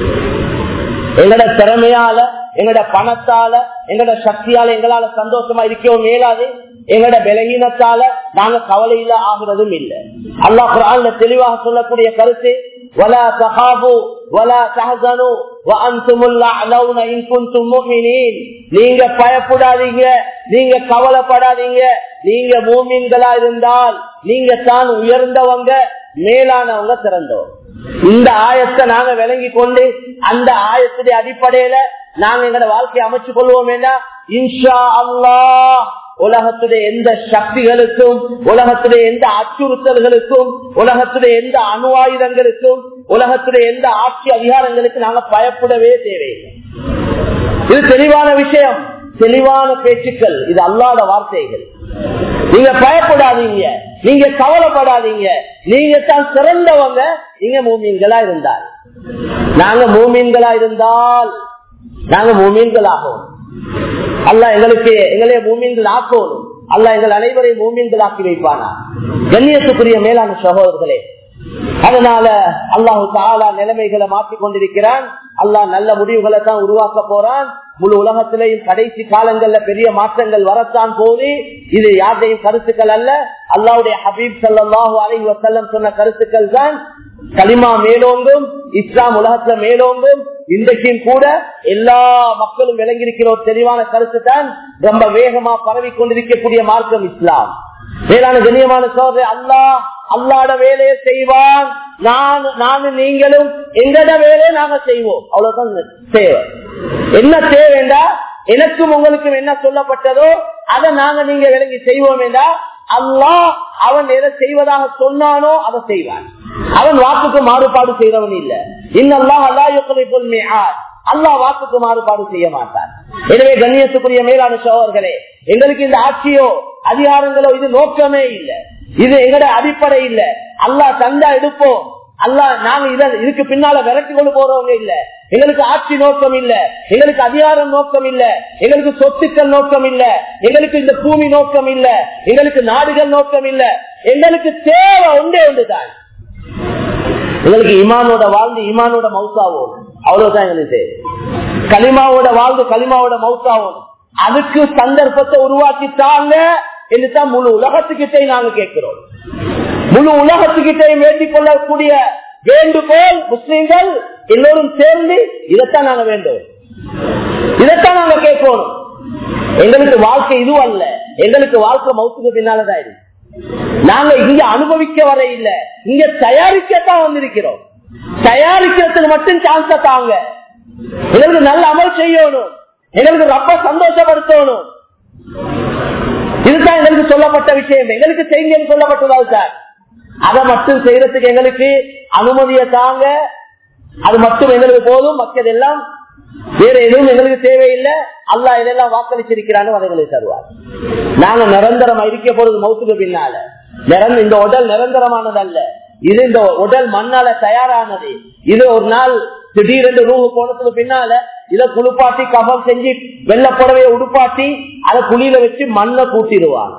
எங்கட திறமையால எங்கட பணத்தால எங்கட சக்தியால எங்களால சந்தோஷமா இருக்கவும் மேலாது எங்கட பலகீனத்தால நாங்க கவலையில ஆகுறதும் இல்லை அல்லாஹ் குரான்ல தெளிவாக சொல்லக்கூடிய கருத்து ولا تخافوا ولا تحزنوا وانتم الاعلون ان كنتم مؤمنين நீங்க பயப்படாதீங்க நீங்க கவலைப்படாதீங்க நீங்க மூமின்களா இருந்தால் நீங்க தான் உயர்ந்தவங்க மேலானவங்க சிறந்தவங்க இந்த ஆயத்தை நாங்க விளங்கி கொண்டு அந்த ஆயத்துடைய அடிப்படையில நாங்க எங்களோட வாழ்க்கையை அமைச்சு கொள்வோம் இன்ஷா அல்லா உலகத்துடைய எந்த சக்திகளுக்கும் உலகத்துடைய எந்த அச்சுறுத்தல்களுக்கும் உலகத்துடைய எந்த அணு ஆயுதங்களுக்கும் உலகத்துடைய எந்த ஆட்சி அதிகாரங்களுக்கு நாங்க பயப்படவே தேவையில்லை இது தெளிவான விஷயம் தெளிவான பேச்சுக்கள் இது அல்லாத வார்த்தைகள் நீங்க பயப்படாதீங்க நீங்க கவலைப்படாதீங்க நீங்க தான் சிறந்தவங்க நீங்க மூமீன்களா இருந்தால் நாங்க மூமீன்களா இருந்தால் நாங்க மூமீன்களாகும் அல்ல எங்களுக்கு எங்களே மூமீன்கள் ஆக்கணும் அல்ல எங்கள் அனைவரையும் மூமீன்கள் ஆக்கி வைப்பானா கண்ணியத்துக்குரிய மேலான சகோதரர்களே அதனால அல்லாஹு தாலா நிலைமைகளை மாற்றிக் கொண்டிருக்கிறான் அல்லாஹ் நல்ல முடிவுகளை தான் உருவாக்க போறான் முழு உலகத்திலேயும் கடைசி காலங்கள்ல பெரிய மாற்றங்கள் வரத்தான் போது இது யாருடையும் கருத்துக்கள் அல்ல அல்லாவுடைய ஹபீப் சல்லாஹூ அலை வசல்லம் சொன்ன கருத்துக்கள் தான் களிமா மேலோங்கும் இஸ்லாம் உலகத்துல மேலோங்கும் இன்றைக்கும் கூட எல்லா மக்களும் விளங்கியிருக்கிற ஒரு தெளிவான கருத்து தான் ரொம்ப வேகமா பரவி கொண்டிருக்கக்கூடிய மார்க்கம் இஸ்லாம் மேலான கண்ணியமான சோதரை அல்லா அல்லாட வேலையை செய்வான் நான் நானும் நீங்களும் எங்கட வேலையை நாங்க செய்வோம் அவ்வளவுதான் தேவை என்ன தேவைண்டா எனக்கும் உங்களுக்கும் என்ன சொல்லப்பட்டதோ அதை நாங்க நீங்க விளங்கி செய்வோம் என்றா அல்லாஹ் அவன் எதை செய்வதாக சொன்னானோ அதை செய்வான் அவன் வாக்குக்கு மாறுபாடு செய்தவன் இல்ல இன்னெல்லாம் அல்லா அல்லாஹ் வாக்குக்கு மாறுபாடு செய்ய மாட்டான் எனவே கண்ணியத்துக்குரிய மேலான சோழர்களே எங்களுக்கு இந்த ஆட்சியோ அதிகாரங்களோ இது நோக்கமே இல்லை இது எங்கட அடிப்படை இல்ல அல்லாஹ் தந்தா எடுப்போம் அல்லா நாங்க இத இதுக்கு பின்னால விரட்டி கொண்டு போறவங்க இல்ல எங்களுக்கு ஆட்சி நோக்கம் இல்ல எங்களுக்கு அதிகாரம் நோக்கம் இல்ல எங்களுக்கு சொத்துக்கள் நோக்கம் இல்ல எங்களுக்கு இந்த பூமி நோக்கம் இல்ல எங்களுக்கு நாடுகள் நோக்கம் இல்ல எங்களுக்கு தேவை ஒன்றே ஒன்றுதான் எங்களுக்கு இமானோட வாழ்ந்து இமானோட மவுசாவோம் அவ்வளவுதான் எங்களுக்கு தேவை களிமாவோட வாழ்ந்து களிமாவோட மவுசாவோம் அதுக்கு சந்தர்ப்பத்தை உருவாக்கித்தாங்க என்றுதான் முழு உலகத்துக்கிட்டே நாங்க கேட்கிறோம் முழு உலகத்துக்கிட்டையும் வேண்டிக் கொள்ளக்கூடிய வேண்டுகோள் முஸ்லீம்கள் எல்லோரும் சேர்ந்து இதைத்தான் நாங்க வேண்டும் இதைத்தான் நாங்க கேட்கணும் எங்களுக்கு வாழ்க்கை இது அல்ல எங்களுக்கு வாழ்க்கை மௌத்துக்கு பின்னாலதான் இருக்கு நாங்க இங்க அனுபவிக்க வர இல்ல இங்க தயாரிக்கத்தான் வந்திருக்கிறோம் தயாரிக்கிறதுக்கு மட்டும் சான்ஸ் தாங்க எங்களுக்கு நல்ல அமல் செய்யணும் எங்களுக்கு ரொம்ப சந்தோஷப்படுத்தணும் இதுதான் எங்களுக்கு சொல்லப்பட்ட விஷயம் எங்களுக்கு செய்யுங்கன்னு சொல்லப்பட்டதால் சார் அதை மட்டும் செய்யறதுக்கு எங்களுக்கு அனுமதியை தாங்க அது மட்டும் எங்களுக்கு போதும் மக்கள் எல்லாம் வேற எதுவும் எங்களுக்கு தேவையில்லை அல்லா இதெல்லாம் வாக்களிச்சிருக்கிறான்னு எங்களுக்கு தருவார் நாங்க நிரந்தரமா இருக்க போறது மௌத்துக்கு பின்னால நிரந்த இந்த உடல் நிரந்தரமானது அல்ல இது இந்த உடல் மண்ணால தயாரானது இது ஒரு நாள் திடீரென்று ரூபு போனதுக்கு பின்னால இத குளிப்பாட்டி கபம் செஞ்சு வெள்ளப்புடவைய உடுப்பாட்டி அதை குழியில வச்சு மண்ணை கூட்டிடுவாங்க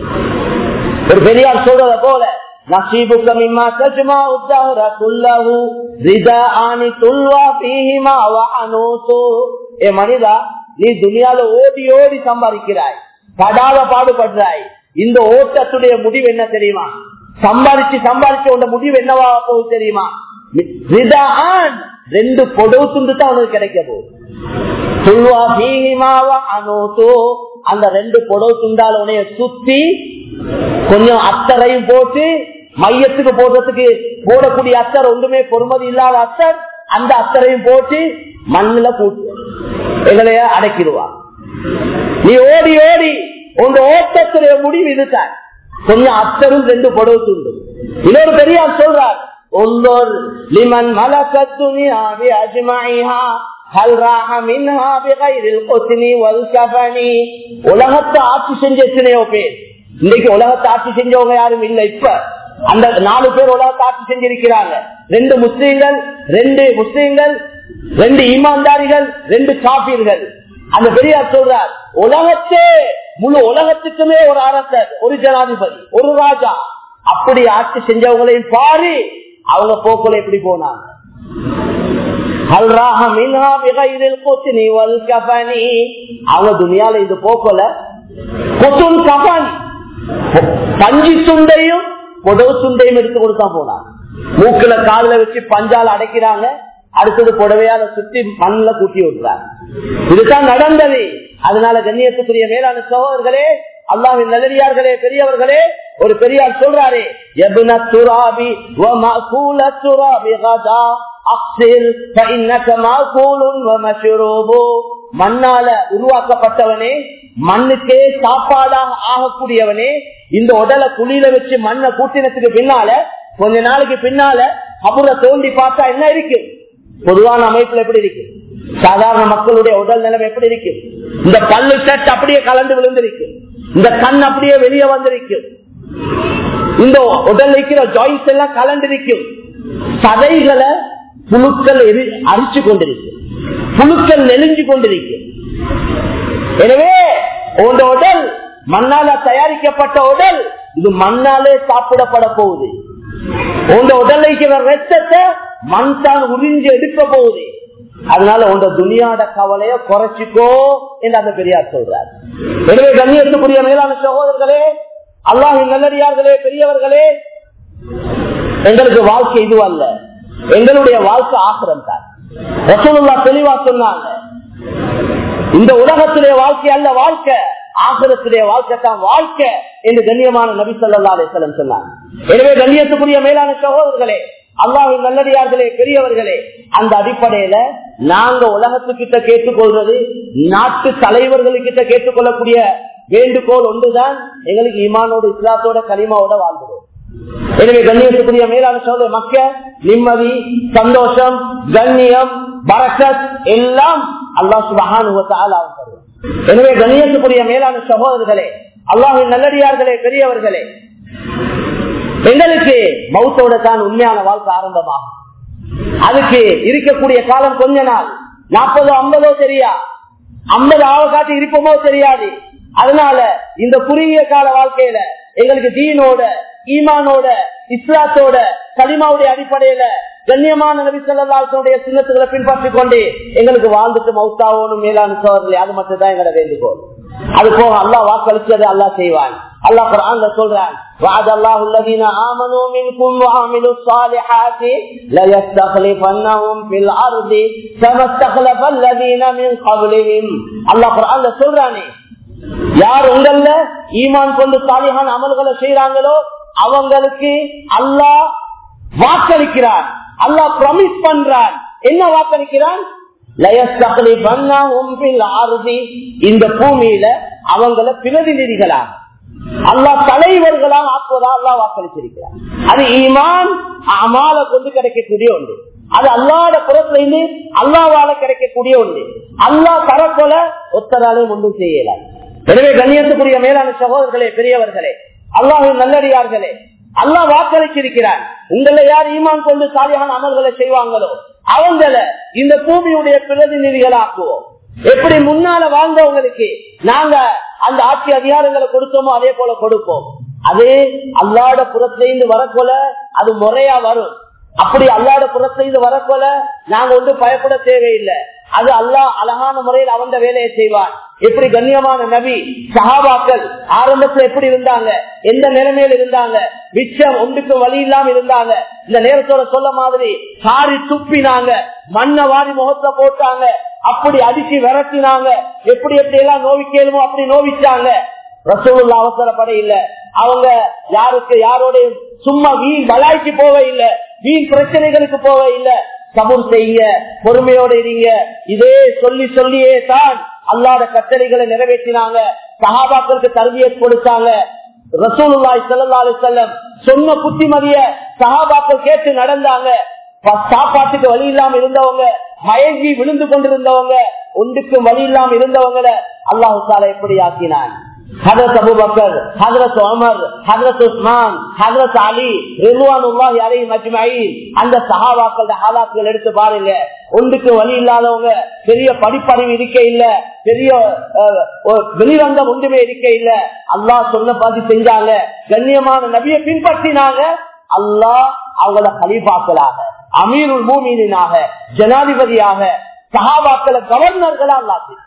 ஒரு பெரியார் சொல்றத போல நசீபுக்க மிம்மா தஜ்மா உத்தஹர குல்லஹு ரிதாஆனி துல்வா ஃபீஹிமா வ அனூசு ஏ மனிதா நீ துனியால ஓடி ஓடி சம்பாதிக்கிறாய் படாத பாடுபடுறாய் இந்த ஓட்டத்துடைய முடிவு என்ன தெரியுமா சம்பாதிச்சு சம்பாதிச்சு உண்ட முடிவு என்னவா போகுது தெரியுமா ரிதாஆன் ரெண்டு பொடவு துண்டு தான் உனக்கு கிடைக்க போகுது துல்வா ஃபீஹிமா வ அனூசு அந்த ரெண்டு பொடவு துண்டால உனைய சுத்தி கொஞ்சம் அத்தரையும் போட்டு மையத்துக்கு போடுறதுக்கு போடக்கூடிய அத்தர் ஒன்றுமே பொறுமதி இல்லாத அத்தர் அந்த அத்தரையும் போட்டு மண்ணுல கூட்டு எங்களைய அடக்கிடுவான் நீ ஓடி ஓடி உங்க ஓட்டத்துடைய முடிவு இதுதான் கொஞ்சம் அத்தரும் ரெண்டு பொடவு துண்டு இன்னொரு பெரியார் சொல்றார் ஒன்றோர் லிமன் மலக்கத்துனியா அஜ்மாயிஹா ஹல் ராஹ மின்ஹா பிகைரில் குஸ்னி வல் கஃபனி உலகத்தை ஆட்சி செஞ்ச எத்தனையோ பேர் இன்னைக்கு உலகத்தை ஆட்சி செஞ்சவங்க யாரும் இல்ல இப்ப அந்த நாலு பேர் உலகத்தை ஆட்சி செஞ்சிருக்கிறாங்க ரெண்டு முஸ்லீம்கள் ரெண்டு முஸ்லீம்கள் ரெண்டு ஈமான்தாரிகள் ரெண்டு காபீர்கள் அந்த பெரியார் சொல்றார் உலகத்தே முழு உலகத்துக்குமே ஒரு அரசர் ஒரு ஜனாதிபதி ஒரு ராஜா அப்படி ஆட்சி செஞ்சவங்களையும் பாரு அவங்க போக்குல எப்படி போனாங்க அவங்க துணியால இந்த போக்கல கொத்துன் கபன் பஞ்சு துண்டையும் புடவு துண்டையும் எடுத்து கொடுத்தா போனாங்க மூக்குல காலில் வச்சு பஞ்சால அடைக்கிறாங்க அடுத்தது புடவையால சுத்தி மண்ணில கூட்டி விடுறாங்க இதுதான் நடந்தது அதனால கண்ணியத்துக்குரிய மேலான சகோதரர்களே அல்லாவின் நல்லடியார்களே பெரியவர்களே ஒரு பெரியார் சொல்றாரு எபுன துராபி வமகூல துராபி கதா அக்ஸில் ஃபஇன்னக மாகூலுன் வமஷ்ரூபு மண்ணால உருவாக்கப்பட்டவனே மண்ணுக்கே சாப்பாடாக ஆகக்கூடியவனே இந்த உடலை குழியில வச்சு மண்ணை கூட்டினத்துக்கு பின்னால கொஞ்ச நாளைக்கு பின்னால அப்புற தோண்டி பார்த்தா என்ன இருக்கு பொதுவான அமைப்புல எப்படி இருக்கு சாதாரண மக்களுடைய உடல் நிலைமை எப்படி இருக்கு இந்த பல்லு செட் அப்படியே கலந்து விழுந்திருக்கு இந்த கண் அப்படியே வெளியே வந்திருக்கும் இந்த உடல் இருக்கிற ஜாயின்ஸ் எல்லாம் கலண்டிருக்கும் சதைகளை புழுக்கள் எரி அரிச்சு கொண்டிருக்கு புழுக்கள் நெலிஞ்சு கொண்டிருக்கு எனவே உங்க உடல் மண்ணால தயாரிக்கப்பட்ட உடல் இது மண்ணாலே சாப்பிடப்பட போகுது உங்க உடல் இருக்கிற ரத்தத்தை மண் தான் உறிஞ்சு எடுக்க போகுது அதனால உங்க துணியாட கவலைய குறைச்சிக்கோ என்று அந்த பெரியார் சொல்றார் எனவே கண்ணியத்துக்குரிய மேலான சகோதரர்களே அல்லாஹின் நல்லடியார்களே பெரியவர்களே எங்களுக்கு வாழ்க்கை இது அல்ல எங்களுடைய வாழ்க்கை ஆசிரம் தான் ரசூலுல்லா தெளிவா சொன்னாங்க இந்த உலகத்திலே வாழ்க்கை அல்ல வாழ்க்கை ஆசிரத்திலே வாழ்க்கை தான் வாழ்க்கை என்று கண்ணியமான நபி சொல்லா அலிசலம் சொன்னாங்க எனவே கண்ணியத்துக்குரிய மேலான சகோதரர்களே அல்லாஹின் நல்லடியார்களே பெரியவர்களே அந்த அடிப்படையில நாங்க உலகத்துக்கிட்ட கேட்டுக்கொள்றது நாட்டு தலைவர்களுக்கிட்ட கேட்டுக்கொள்ளக்கூடிய வேண்டுகோள் ஒன்றுதான் எங்களுக்கு ஈமானோட இஸ்லாத்தோட கனிமாவோட வாழ்ந்துடும் எனவே கண்ணியத்துக்குரிய மேலான சோதனை மக்க நிம்மதி சந்தோஷம் கண்ணியம் பரக்கத் எல்லாம் அல்லா சுபகான எனவே கண்ணியத்துக்குரிய மேலான சகோதரர்களே அல்லாஹின் நல்லடியார்களே பெரியவர்களே எங்களுக்கு மௌத்தோட தான் உண்மையான வாழ்க்கை ஆரம்பமாகும் அதுக்கு இருக்கக்கூடிய காலம் கொஞ்ச நாள் நாற்பதோ ஐம்பதோ தெரியா ஐம்பது ஆவ காட்டி இருப்போமோ தெரியாது அதனால இந்த குறுகிய கால வாழ்க்கையில எங்களுக்கு தீனோட ஈமானோட இஸ்லாத்தோட கலிமாவுடைய அடிப்படையில கண்ணியமான நபி சொல்லாசனுடைய சின்னத்துகளை பின்பற்றிக் கொண்டு எங்களுக்கு வாழ்ந்துட்டு மௌத்தாவோனும் மேலான சோதனை அது மட்டும் தான் எங்களோட வேண்டுகோள் அது போக அல்லா வாக்களிச்சது அல்லா செய்வான் அல்லா குரான் சொல்றான் وعد الله الذين آمنوا منكم وعملوا الصالحات ليستخلفنهم في الأرض كما استخلف الذين من قبلهم الله قرآن சொல்றானே யார் உங்கள ஈமான் கொண்டு சாலிகான அமல்களை செய்யறாங்களோ அவங்களுக்கு அல்லாஹ் வாக்களிக்கிறான் அல்லாஹ் ப்ரமிஸ் பண்றான் என்ன வாக்களிக்கிறான் இந்த பூமியில அவங்கள பிரதிநிதிகளா அல்லா தலைவர்களா ஆக்குவதா அல்லா வாக்களிச்சிருக்கிறார் அது ஈமான் அமால கொண்டு கிடைக்கக்கூடிய ஒன்று அது அல்லாத புறத்துல இருந்து அல்லாவால கிடைக்கக்கூடிய ஒன்று அல்லா தரப்போல ஒத்தராலையும் ஒன்றும் செய்யலாம் எனவே கண்ணியத்துக்குரிய மேலான சகோதரர்களே பெரியவர்களே அல்லாஹின் நல்லடியார்களே அல்லா வாக்களிச்சிருக்கிறார் உங்களை யார் ஈமான் கொண்டு சாலியான அமல்களை செய்வாங்களோ அவங்கள இந்த பூமியுடைய பிரதிநிதிகளாக்குவோம் எப்படி முன்னால வாழ்ந்தவங்களுக்கு நாங்க அந்த ஆட்சி அதிகாரங்களை கொடுத்தோமோ அதே போல கொடுப்போம் அது அல்லாட புறத்திலிருந்து வரப்போல அது முறையா வரும் அப்படி அல்லாட புறத்திலிருந்து வரப்போல நாங்க ஒன்று பயப்பட தேவையில்லை அது அல்லா அழகான முறையில் அவன் வேலையை செய்வான் எப்படி கண்ணியமான நபி சஹாபாக்கள் ஆரம்பத்துல எப்படி இருந்தாங்க எந்த நிலைமையில இருந்தாங்க மிச்சம் ஒன்றுக்கு வழி இல்லாம இருந்தாங்க இந்த நேரத்தோட சொல்ல மாதிரி சாரி துப்பினாங்க மண்ணை வாரி முகத்தை போட்டாங்க அப்படி அடிச்சு விரட்டினாங்க எப்படி எப்படி எல்லாம் நோவிக்கலுமோ அப்படி நோவிச்சாங்க ரசூலுல்லா அவசரப்பட இல்ல அவங்க யாருக்கு யாரோட சும்மா வீண் வளாய்க்கு போக இல்ல வீண் பிரச்சனைகளுக்கு போக இல்ல சபூர் செய்ய பொறுமையோட இருங்க இதே சொல்லி சொல்லியே தான் அல்லாத கட்டளைகளை நிறைவேற்றினாங்க சகாபாக்களுக்கு தருவியை கொடுத்தாங்க ரசூலுல்லாய் செல்லல்லாலு செல்லம் சொன்ன புத்திமதிய சகாபாக்கள் கேட்டு நடந்தாங்க சாப்பாட்டுக்கு வழி இல்லாம இருந்தவங்க மயங்கி விழுந்து கொண்டிருந்தவங்க ஒன்றுக்கும் வழி இல்லாம இருந்தவங்களை அல்லாஹு சாலா எப்படி ஆக்கினான் ஹதரத் அபுபக்கர் ஹதரத் உமர் ஹதரத் உஸ்மான் ஹதரத் அலி ரிதுவானுல்லாஹி அலைஹிம் அஜ்மஈன் அந்த சஹாபாக்களோட ஹாலாத்துகள் எடுத்து பாருங்க ஒன்றுக்கு வழி இல்லாதவங்க பெரிய படிப்பறிவு இருக்க இல்ல பெரிய வெளிவந்தம் ஒன்றுமே இருக்க இல்ல அல்லாஹ் சொன்ன பாதி செஞ்சாங்க கண்ணியமான நபியை பின்பற்றினாங்க அல்லாஹ் அவங்கள கலீபாக்களாக அமீருல் மூமீனாக ஜனாதிபதியாக சஹாபாக்களை கவர்னர்களா அல்லாத்தினார்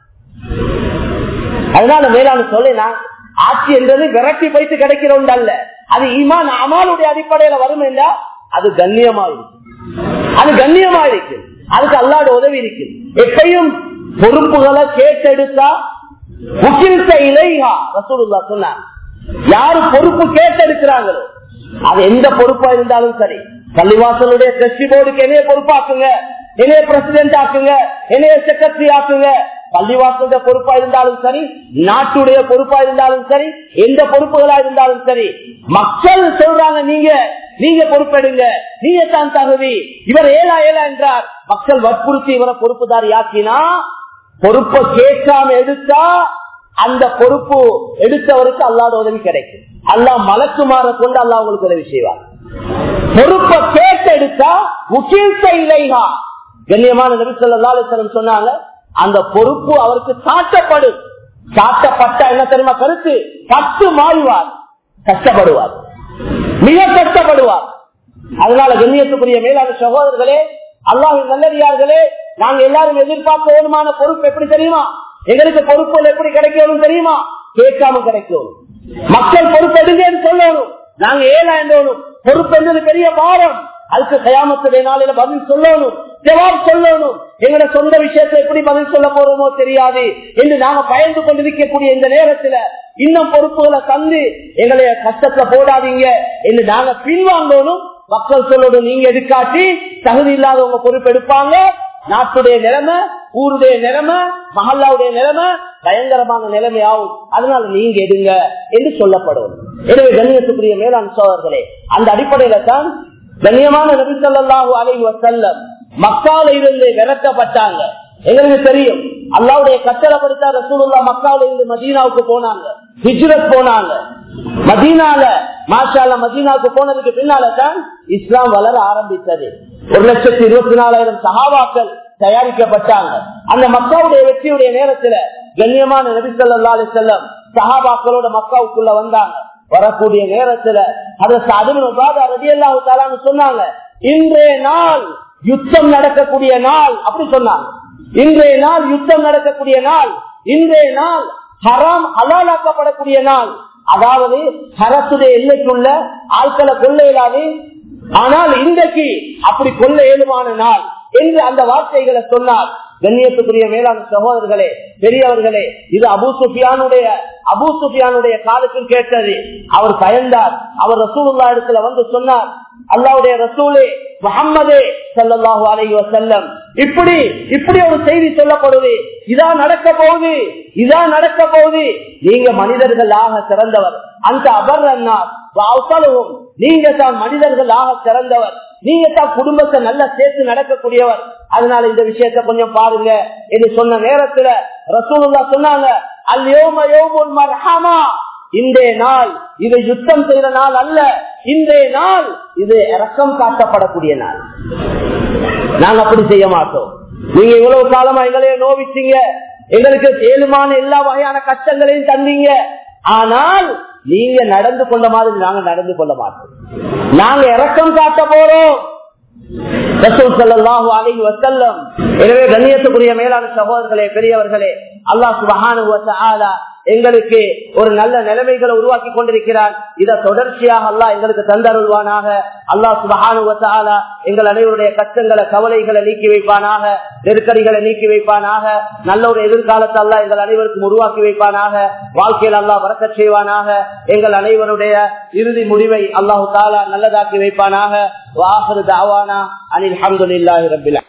அதனால மேலான சொல்லினா ஆட்சி என்றது விரட்டி வைத்து கிடைக்கிற ஒன்று அல்ல அது ஈமான் அமாலுடைய அடிப்படையில வரும் என்றா அது கண்ணியமா இருக்கு அது கண்ணியமா இருக்கு அதுக்கு அல்லாட உதவி இருக்கு எப்பயும் பொறுப்புகளை கேட்டெடுத்தா முக்கியத்த இலையா ரசூலுல்லா சொன்னாங்க யாரு பொறுப்பு கேட்டெடுக்கிறாங்களோ அது எந்த பொறுப்பா இருந்தாலும் சரி பள்ளிவாசலுடைய டிரஸ்டி போர்டுக்கு என்னைய பொறுப்பாக்குங்க என்னைய பிரசிடென்ட் ஆக்குங்க என்னைய செக்ரட்டரி ஆக்குங்க பள்ளிவாசலுடைய பொறுப்பா இருந்தாலும் சரி நாட்டுடைய பொறுப்பா இருந்தாலும் சரி எந்த பொறுப்புகளா இருந்தாலும் சரி மக்கள் சொல்றாங்க நீங்க நீங்க பொறுப்பெடுங்க நீங்க தான் தகுதி இவர் ஏழா ஏழா என்றார் மக்கள் வற்புறுத்தி இவரை பொறுப்புதாரி ஆக்கினா பொறுப்பை கேட்காம எடுத்தா அந்த பொறுப்பு எடுத்தவருக்கு அல்லாத உதவி கிடைக்கும் அல்லா மலக்குமார கொண்டு அல்லா உங்களுக்கு உதவி செய்வார் பொறுப்பை கேட்டு எடுத்தா முக்கியத்த இல்லைகா கண்ணியமான நபிசல்லாசனம் சொன்னாங்க அந்த பொறுப்பு அவருக்கு சாட்டப்படும் சாட்டப்பட்ட என்ன தெரியுமா கருத்து பத்து மாறுவார் கஷ்டப்படுவார் மிக கஷ்டப்படுவார் அதனால கண்ணியத்துக்குரிய மேலான சகோதரர்களே அல்லாஹின் நல்லடியார்களே நாங்க எல்லாரும் எதிர்பார்க்க வேணுமான பொறுப்பு எப்படி தெரியுமா எங்களுக்கு பொறுப்புகள் எப்படி கிடைக்கணும் தெரியுமா கேட்காம கிடைக்கும் மக்கள் பொறுப்பு எடுங்கன்னு சொல்லணும் நாங்க ஏழா என்றோனும் பொறுப்பு என்பது பெரிய பாரம் அதுக்கு கயாமத்துடைய நாளில பதில் சொல்லணும் ஜவாப் சொல்லணும் எங்களோட சொந்த விஷயத்துல எப்படி பதில் சொல்ல போறோமோ தெரியாது என்று நாம பயந்து கொண்டிருக்கக்கூடிய இந்த நேரத்துல இன்னும் பொறுப்புகளை தந்து எங்களை கஷ்டத்துல போடாதீங்க என்று நாங்க பின்வாங்கணும் மக்கள் சொல்லணும் நீங்க எடுக்காட்டி தகுதி இல்லாதவங்க பொறுப்பு எடுப்பாங்க நாட்டுடைய நிலைமை ஊருடைய நிலைமை மஹல்லாவுடைய நிலைமை பயங்கரமான நிலைமை ஆகும் அதனால நீங்க எடுங்க என்று சொல்லப்படும் எனவே கண்ணியத்துக்குரிய மேலாண் சோழர்களே அந்த அடிப்படையில தான் கண்ணியமான நபி சொல்லாஹு அலைஹி வசல்லம் மக்கால இருந்து விரட்டப்பட்டாங்க எங்களுக்கு தெரியும் அல்லாவுடைய கட்டளை படித்தா ரசூலுல்லா மக்கால இருந்து மதீனாவுக்கு போனாங்க ஹிஜ்ரத் போனாங்க மதீனால மாஷால மதீனாவுக்கு போனதுக்கு பின்னால தான் இஸ்லாம் வளர ஆரம்பித்தது ஒரு லட்சத்தி இருபத்தி நாலாயிரம் சகாவாக்கள் தயாரிக்கப்பட்டாங்க அந்த மக்காவுடைய வெற்றியுடைய நேரத்துல கண்ணியமான நபி சொல்லா அலி செல்லம் சஹாபாக்களோட மக்காவுக்குள்ள வந்தாங்க வரக்கூடிய நேரத்துல அதை சாதனை சொன்னாங்க இன்றைய நாள் யுத்தம் நடக்கக்கூடிய நாள் அப்படி சொன்னாங்க இன்றைய நாள் யுத்தம் நடக்கக்கூடிய நாள் இன்றைய நாள் ஹராம் ஹலாலாக்கப்படக்கூடிய நாள் அதாவது ஹரத்துடைய எல்லைக்குள்ள ஆட்களை கொள்ள இயலாது ஆனால் இன்றைக்கு அப்படி கொள்ள இயலுமான நாள் என்று அந்த வார்த்தைகளை சொன்னார் கண்ணியத்துக்குரிய மேலாண் சகோதரர்களே பெரியவர்களே இது அபு சுஃபியானுடைய அபு சுஃபியானுடைய காலத்தில் கேட்டது அவர் பயந்தார் அவர் ரசூலுல்லா இடத்துல வந்து சொன்னார் அல்லாவுடைய ரசூலே முகம்மதே சல்லாஹூ அலைஹி வசல்லம் இப்படி இப்படி ஒரு செய்தி சொல்லப்படுது இதான் நடக்க போகுது இதான் நடக்க போகுது நீங்க மனிதர்களாக சிறந்தவர் அந்த அபர்னார் அவசலவும் நீங்க தான் மனிதர்களாக சிறந்தவர் நீங்க தான் குடும்பத்தை நல்லா சேர்த்து நடக்கக்கூடியவர் அதனால இந்த விஷயத்த கொஞ்சம் பாருங்க என்று சொன்ன நேரத்துல ரசூலுல்லா சொன்னாங்க அல்யோம யோமுல் மர்ஹமா இன்றைய நாள் இது யுத்தம் செய்த நாள் அல்ல இன்றைய நாள் இது இறக்கம் காட்டப்படக்கூடிய நாள் நாங்க அப்படி செய்ய மாட்டோம் நீங்க இவ்வளவு காலமா எங்களைய நோவிச்சீங்க எங்களுக்கு ஏழுமான எல்லா வகையான கஷ்டங்களையும் தந்தீங்க ஆனால் நீங்க நடந்து கொண்ட மாதிரி நாங்க நடந்து கொள்ள மாட்டோம் நாங்க இறக்கம் காட்ட போறோம் எனவே கண்ணியத்துக்குரிய மேலான சகோதரர்களே பெரியவர்களே அல்லாஹ் சுபஹானு எங்களுக்கு ஒரு நல்ல நிலைமைகளை உருவாக்கி கொண்டிருக்கிறார் இதை தொடர்ச்சியாக அல்லாஹ் எங்களுக்கு தந்தருள்வானாக அல்லாஹ் சுபஹானு எங்கள் அனைவருடைய கஷ்டங்களை கவலைகளை நீக்கி வைப்பானாக நெருக்கடிகளை நீக்கி வைப்பானாக நல்ல ஒரு எதிர்காலத்தை அல்லாஹ் எங்கள் அனைவருக்கும் உருவாக்கி வைப்பானாக வாழ்க்கையில் அல்லாஹ் வரக்க செய்வானாக எங்கள் அனைவருடைய இறுதி முடிவை அல்லாஹு தாலா நல்லதாக்கி வைப்பானாக வாஹரு தாவானா அனில் அஹமதுல்லாஹி ரபில்